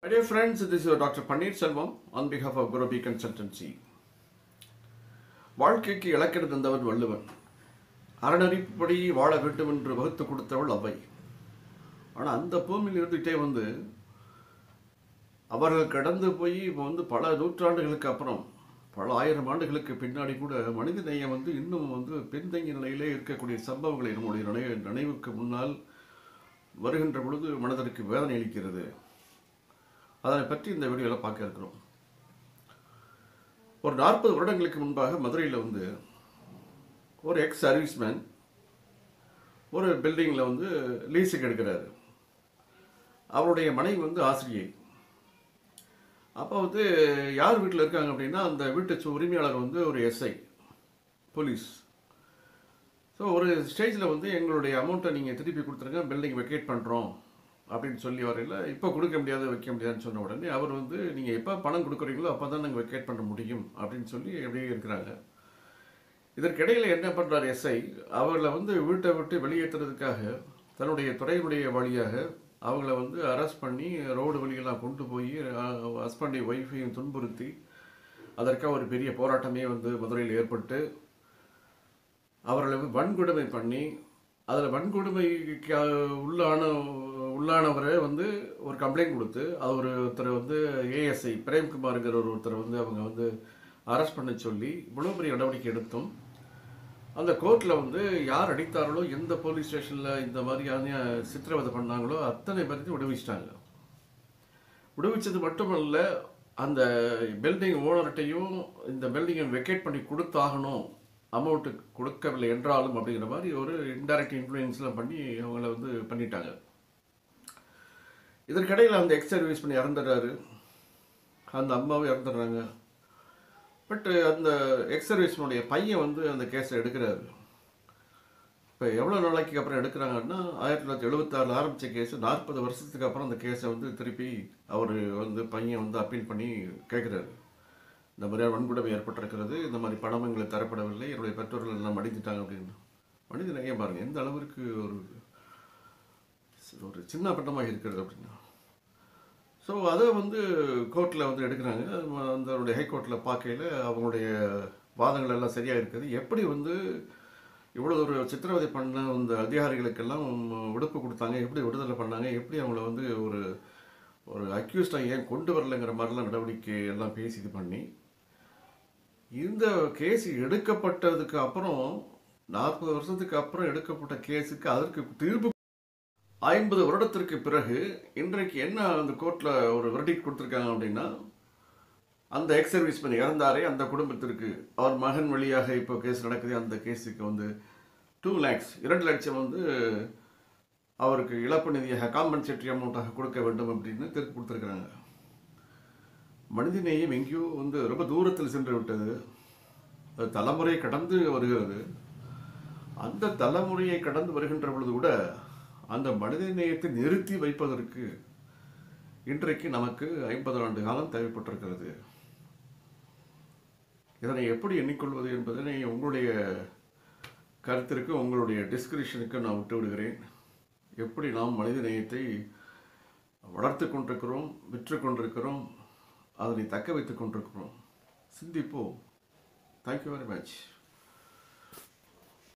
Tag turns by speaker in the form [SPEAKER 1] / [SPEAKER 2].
[SPEAKER 1] My dear friends, this is Dr. Paneer Selvam on behalf of Gurubi Consultancy. வாழ்க்கைக்கு இலக்கணம் தந்தவன் வள்ளுவன் அறநெறிப்படி வாழ வேண்டும் என்று வகுத்து கொடுத்தவள் அவை ஆனால் அந்த பூமியில் இருந்துகிட்டே வந்து அவர்கள் கடந்து போய் இப்போ வந்து பல நூற்றாண்டுகளுக்கு அப்புறம் பல ஆயிரம் ஆண்டுகளுக்கு பின்னாடி கூட மனித நேயம் வந்து இன்னும் வந்து பின்தங்கிய நிலையிலே இருக்கக்கூடிய சம்பவங்களை நம்முடைய நினைவு நினைவுக்கு முன்னால் வருகின்ற பொழுது மனதிற்கு வேதனை அளிக்கிறது அதனை பற்றி இந்த வீடியோவில் பார்க்க இருக்கிறோம் ஒரு நாற்பது வருடங்களுக்கு முன்பாக மதுரையில் வந்து ஒரு எக்ஸ் சர்வீஸ்மேன் ஒரு பில்டிங்கில் வந்து லீஸுக்கு எடுக்கிறாரு அவருடைய மனைவி வந்து ஆசிரியை அப்போ வந்து யார் வீட்டில் இருக்காங்க அப்படின்னா அந்த வீட்டு சு- உரிமையாளர் வந்து ஒரு எஸ்ஐ போலீஸ் ஸோ ஒரு ஸ்டேஜில் வந்து எங்களுடைய அமௌண்ட்டை நீங்கள் திருப்பி கொடுத்துருங்க பில்டிங் வெக்கேட் பண்ணுறோம் அப்படின்னு சொல்லி வரையில் இப்போ கொடுக்க முடியாது வைக்க முடியாதுன்னு சொன்ன உடனே அவர் வந்து நீங்கள் எப்போ பணம் கொடுக்குறீங்களோ அப்போ தான் நாங்கள் வெக்கேட் பண்ண முடியும் அப்படின்னு சொல்லி அப்படியே இருக்கிறாங்க இதற்கிடையில் என்ன பண்ணுறார் எஸ்ஐ அவர்களை வந்து வீட்டை விட்டு வெளியேற்றுறதுக்காக தன்னுடைய துறையினுடைய வழியாக அவங்கள வந்து அரெஸ்ட் பண்ணி ரோடு வழியெல்லாம் கொண்டு போய் ஹஸ்பண்டை ஒய்ஃபையும் துன்புறுத்தி அதற்காக ஒரு பெரிய போராட்டமே வந்து மதுரையில் ஏற்பட்டு அவர்களை வந்து வன்கொடுமை பண்ணி அதில் வன்கொடுமைக்கு உள்ளான உள்ளானவரை வந்து ஒரு கம்ப்ளைண்ட் கொடுத்து அவர் ஒருத்தர் வந்து ஏஎஸ்ஐ பிரேம்குமாருங்கிற ஒரு ஒருத்தரை வந்து அவங்க வந்து அரெஸ்ட் பண்ண சொல்லி இவ்வளோ பெரிய நடவடிக்கை எடுத்தும் அந்த கோர்ட்டில் வந்து யார் அடித்தார்களோ எந்த போலீஸ் ஸ்டேஷனில் இந்த மாதிரியான சித்திரவதை பண்ணாங்களோ அத்தனை பேர்த்தையும் விடுவிச்சிட்டாங்க விடுவிச்சது மட்டுமல்ல அந்த பில்டிங் ஓனர்கிட்டையும் இந்த பில்டிங்கை வெக்கேட் பண்ணி கொடுத்தாகணும் அமௌண்ட்டு கொடுக்கவில்லை என்றாலும் அப்படிங்கிற மாதிரி ஒரு இன்டைரக்ட் இன்ஃப்ளூயன்ஸ்லாம் பண்ணி அவங்கள வந்து பண்ணிட்டாங்க இதற்கிடையில் அந்த எக்ஸ் சர்வீஸ் பண்ணி இறந்துடுறாரு அந்த அம்மாவும் இறந்துடுறாங்க பட் அந்த எக்ஸ் சர்வீஸ்னுடைய பையன் வந்து அந்த கேஸை எடுக்கிறாரு இப்போ எவ்வளோ நாளைக்கு அப்புறம் எடுக்கிறாங்கன்னா ஆயிரத்தி தொள்ளாயிரத்தி எழுபத்தாறில் ஆரம்பித்த கேஸ் நாற்பது வருஷத்துக்கு அப்புறம் அந்த கேஸை வந்து திருப்பி அவர் வந்து பையன் வந்து அப்பீல் பண்ணி கேட்குறாரு இந்த மாதிரியான வன்கொடுமை ஏற்பட்டிருக்கிறது இந்த மாதிரி பணம் எங்களுக்கு தரப்படவில்லை என்னுடைய பெற்றோர்கள் எல்லாம் மடிந்துட்டாங்க அப்படின்னு மனித நேயம் பாருங்கள் எந்த அளவிற்கு ஒரு ஒரு சின்ன பட்டமாக இருக்கிறது அப்படின்னா ஸோ அதை வந்து கோர்ட்டில் வந்து எடுக்கிறாங்க அந்த ஹைகோர்ட்டில் பார்க்கையில் அவங்களுடைய வாதங்கள் எல்லாம் சரியாக இருக்குது எப்படி வந்து இவ்வளோ ஒரு சித்திரவதை பண்ண அந்த அதிகாரிகளுக்கெல்லாம் விடுப்பு கொடுத்தாங்க எப்படி விடுதலை பண்ணாங்க எப்படி அவங்கள வந்து ஒரு ஒரு அக்யூஸ்டாக ஏன் கொண்டு வரலைங்கிற மாதிரிலாம் நடவடிக்கை எல்லாம் பேசி இது பண்ணி இந்த கேஸ் எடுக்கப்பட்டதுக்கு அப்புறம் நாற்பது வருஷத்துக்கு அப்புறம் எடுக்கப்பட்ட கேஸுக்கு அதற்கு தீர்ப்பு ஐம்பது வருடத்திற்கு பிறகு இன்றைக்கு என்ன அந்த கோர்ட்டில் ஒரு வெர்டிக் கொடுத்துருக்காங்க அப்படின்னா அந்த எக்ஸ் சர்வீஸ்மேன் இறந்தாரே அந்த குடும்பத்திற்கு அவர் மகன் வழியாக இப்போ கேஸ் நடக்குது அந்த கேஸுக்கு வந்து டூ லேக்ஸ் இரண்டு லட்சம் வந்து அவருக்கு இழப்பு நிதியாக காம்பன்சேட்டரி அமௌண்ட்டாக கொடுக்க வேண்டும் அப்படின்னு தீர்ப்பு கொடுத்துருக்குறாங்க மனிதநேயம் எங்கேயோ வந்து ரொம்ப தூரத்தில் சென்று விட்டது அது தலைமுறை கடந்து வருகிறது அந்த தலைமுறையை கடந்து வருகின்ற பொழுது கூட அந்த மனித நேயத்தை நிறுத்தி வைப்பதற்கு இன்றைக்கு நமக்கு ஐம்பது ஆண்டு காலம் தேவைப்பட்டிருக்கிறது இதனை எப்படி எண்ணிக்கொள்வது என்பதனை உங்களுடைய கருத்திற்கு உங்களுடைய டிஸ்கிரிப்ஷனுக்கு நான் விட்டு விடுகிறேன் எப்படி நாம் மனித நேயத்தை வளர்த்து கொண்டிருக்கிறோம் விற்று கொண்டிருக்கிறோம் அதனை தக்க வைத்துக் கொண்டிருக்கிறோம் சிந்திப்போம் தேங்க்யூ வெரி மச்